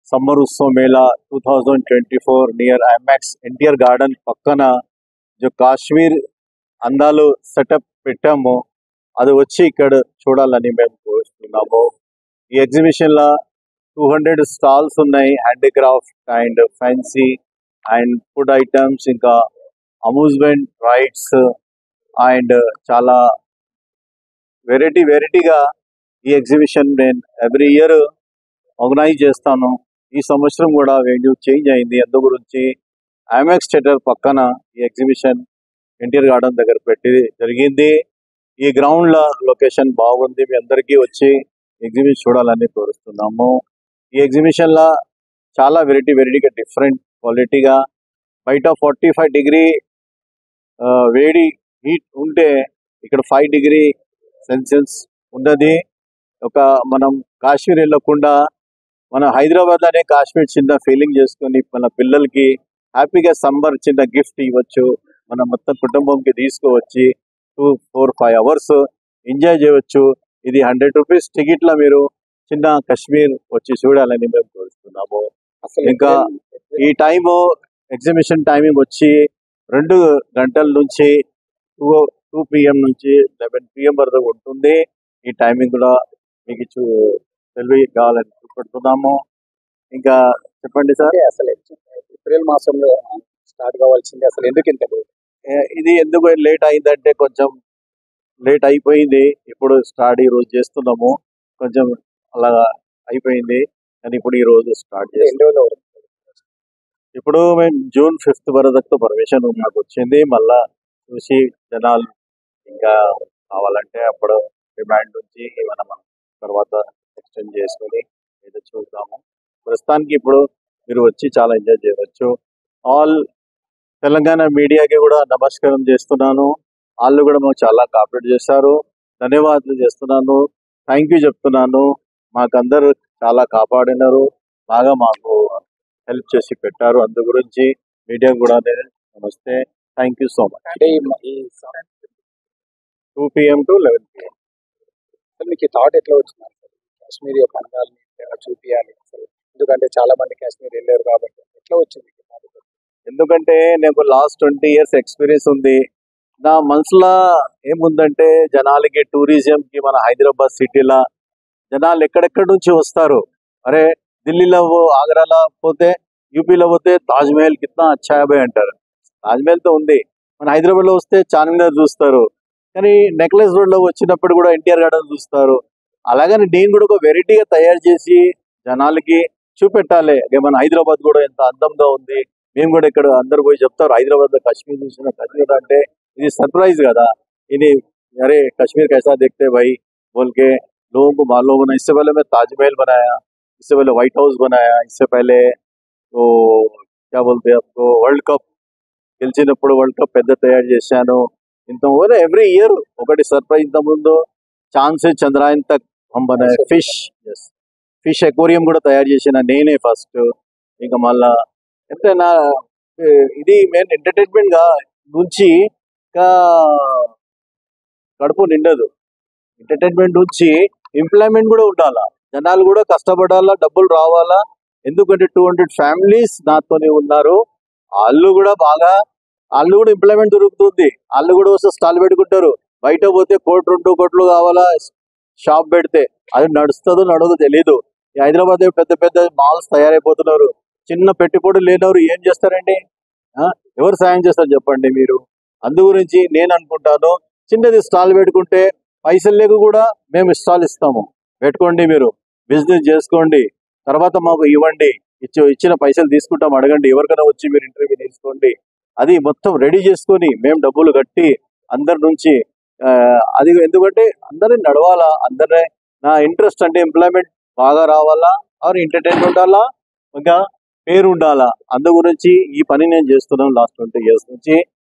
Summer Utsav mela two thousand twenty four near IMAX NTR garden పక్కన జో కాశ్మీర్ అందాలు సెటప్ పెట్టాము అది వచ్చి ఇక్కడ చూడాలని మేము కోరుతున్నాము ఈ ఎగ్జిబిషన్ లో టూ హండ్రెడ్ స్టాల్స్ ఉన్నాయి handicraft and fancy and food items ఇంకా అమ్యూజ్మెంట్ రైడ్స్ అండ్ చాలా వెరైటీ వెరైటీగా ఈ ఎగ్జిబిషన్ నేను ఎవ్రీ ఇయర్ ఆర్గనైజ్ చేస్తాను ఈ సంవత్సరం కూడా వెన్యూ చేంజ్ అయింది అందు గురించి ఐమాక్స్ థియేటర్ పక్కన ఈ ఎగ్జిబిషన్ ఎన్టీఆర్ గార్డెన్ దగ్గర పెట్టి జరిగింది ఈ గ్రౌండ్ లో లొకేషన్ బాగుంది మీ అందరికీ వచ్చి ఎగ్జిబిషన్ చూడాలని కోరుస్తున్నాము ఈ ఎగ్జిబిషన్ లో చాలా వెరైటీ వెరైటీగా డిఫరెంట్ క్వాలిటీగా బయట ఫార్టీ ఫైవ్ డిగ్రీ వేడి హీట్ ఉంటే ఇక్కడ ఫైవ్ డిగ్రీ సెల్సియస్ ఉన్నది ఒక మనం కాశ్మీర్ వెళ్ళకుండా మన హైదరాబాద్ అనే కాశ్మీర్ చిన్న ఫీలింగ్ చేసుకొని మన పిల్లలకి హ్యాపీగా సమ్మర్ చిన్న గిఫ్ట్ ఇవ్వచ్చు మన మొత్తం కుటుంబంకి తీసుకువచ్చి two four five hours enjoy చేయవచ్చు ఇది హండ్రెడ్ రూపీస్ టికెట్ లో మీరు చిన్న కాశ్మీర్ వచ్చి చూడాలని మేము కోరుతున్నాము అసలు ఇంకా ఈ టైం ఎగ్జిబిషన్ టైమింగ్ వచ్చి రెండు గంటల నుంచి టూ టూ పిఎం నుంచి లెవెన్ పిఎం వరకు ఉంటుంది ఈ టైమింగ్ కూడా మీకు చూ తెలివి కావాలని చూపెడుతున్నాము ఇంకా చెప్పండి సార్ అంటే అసలు ఏప్రిల్ మాసంలో స్టార్ట్ కావాల్సింది అసలు ఎందుకు ఇంత లేట్ ఏ- ఇది ఎందుకు లేట్ అయిందంటే కొంచెం లేట్ అయిపోయింది ఇప్పుడు స్టార్ట్ ఈ రోజు చేస్తున్నాము కొంచెం అలా అయిపోయింది కానీ ఇప్పుడు ఈ రోజు స్టార్ట్ అంటే ఎన్ని చేస్తాం రోజులు అవుతుంది? ఇప్పుడు మేము జూన్ ఫిఫ్త్ వరకు పర్మిషన్ మాకు వచ్చింది మళ్ళా చూసి జనాలు ఇంకా కావాలంటే అప్పుడు డిమాండ్ నుంచి ఏమైనా మనం తర్వాత ఎక్స్టెండ్ చేసుకొని ఏదో చూద్దాము ప్రస్తుతానికి ఇప్పుడు మీరు వచ్చి చాలా ఎంజాయ్ చేయవచ్చు ఆల్ తెలంగాణ మీడియాకి కూడా నమస్కారం చేస్తున్నాను వాళ్ళు కూడా మాకు చాలా కాపరేట్ చేశారు ధన్యవాదాలు చేస్తున్నాను థ్యాంక్ యూ చెప్తున్నాను మాకందరు చాలా కాపాడినారు బాగా మాకు హెల్ప్ చేసి పెట్టారు అందు గురించి మీడియా కూడా నేను నమస్తే థ్యాంక్ యూ సో మచ్ అంటే ఈ మ- ఈ స- two PM to eleven PM అసలు మీకు థాట్ ఎట్లా వచ్చింది అసలు కాశ్మీర్ యొక్క అందాలని ఎలా చూపియాలి అసలు ఎందుకంటే చాలా మంది కాశ్మీర్ వెళ్ళారు కాబట్టి ఎట్లా వచ్చింది మీకు thought? ఎందుకంటే నాకు లాస్ట్ ట్వంటీ ఇయర్స్ ఎక్స్పీరియన్స్ ఉంది నా మనసులో ఏముందంటే జనాలకి టూరిజం కి మన హైదరాబాద్ సిటీలో జనాలు ఎక్కడెక్కడి నుంచి వస్తారు అరే ఢిల్లీలో పో- ఆగ్రాలో పోతే యూపీలో పోతే తాజ్ మహల్ కిतना అచ్చా है भाई అంటారు తాజ్ మహల్ తో ఉంది మన హైదరాబాద్ లో వస్తే చార్మినార్ చూస్తారు కానీ నెక్లెస్ రోడ్ లో వచ్చినప్పుడు కూడా ఎన్టీఆర్ గార్డెన్ చూస్తారు అలాగని నేను కూడా ఒక వెరైటీగా తయారు చేసి జనాలకి చూపెట్టాలి ఇక మన హైదరాబాద్ కూడా ఎంత అందంగా ఉంది మేము కూడా ఇక్కడ అందరు పోయి చెప్తారు హైదరాబాద్ లో కాశ్మీర్ చూసిన కాశ్మీర్ అంటే ఇది సర్ప్రైజ్ కదా ఇది अरे कश्मीर कैसा देखते हैं भाई बोल के लोगों को मालूम होना इससे पहले मैं ताजमहल बनाया इससे पहले व्हाइट हाउस बनाया इससे पहले तो क्या बोलते हैं आपको వరల్డ్ కప్ గెలిచినప్పుడు వరల్డ్ కప్ పెద్ద తయారు చేశాను ఇంత ఎవ్రీ ఇయర్ ఒకటి సర్ప్రైజ్ ఇంత ముందు ఛాన్స్ చంద్రాయన్ తక్ హమ్ బనాయ ఫిష్ ఫిష్ ఎక్వేరియం కూడా తయారు చేసిన నేనే ఫస్ట్ ఇంకా మళ్ళా అంటే నా ఇది మెయిన్ ఎంటర్టైన్మెంట్ గా నుంచి ఇంకా కడుపు నిండదు ఎంటర్టైన్మెంట్ నుంచి ఎంప్లాయ్మెంట్ కూడా ఉండాలా జనాలు కూడా కష్టపడాలా డబ్బులు రావాలా ఎందుకంటే టూ హండ్రెడ్ ఫ్యామిలీస్ నాతోనే ఉన్నారు వాళ్ళు కూడా బాగా వాళ్ళు కూడా ఎంప్లాయ్మెంట్ దొరుకుతుంది వాళ్ళు కూడా వస్తే స్టాల్ పెట్టుకుంటారు బయట పోతే కోటి రెండు కోట్లు కావాలా షాప్ పెడితే అది నడుస్తుందో నడవదో తెలీదు ఈ హైదరాబాద్ పెద్ద పెద్ద మాల్స్ తయారైపోతున్నారు చిన్న పెట్టుబడి లేనವರು ఏం చేస్తారండి ఆ? ఎవరు సాయం చేస్తారు చెప్పండి మీరు అందు గురించి నేను అనుకుంటాను చిన్నది స్టాల్ పెట్టుకుంటే పైసలు లేక కూడా మేము స్టాల్ ఇస్తాము పెట్టుకోండి మీరు బిజినెస్ చేసుకోండి తర్వాత మాకు ఇవ్వండి ఇచ్చి ఇచ్చిన పైసలు తీసుకుంటాం అడగండి ఎవరికైనా వచ్చి మీరు ఇంటర్వ్యూ తీసుకోండి అది మొత్తం రెడీ చేసుకొని మేము డబ్బులు కట్టి అందరి నుంచి ఆ, అది ఎందుకంటే అందరిని నడవాలా అందరినీ నా ఇంట్రెస్ట్ అంటే ఎంప్లాయ్మెంట్ బాగా రావాలా ఆర్ ఎంటర్టైన్మెంట్ ఉండాలా ఇంకా పేరు ఉండాలా అందు గురించి ఈ పని నేను చేస్తున్నాను లాస్ట్ ట్వంటీ ఇయర్స్ నుంచి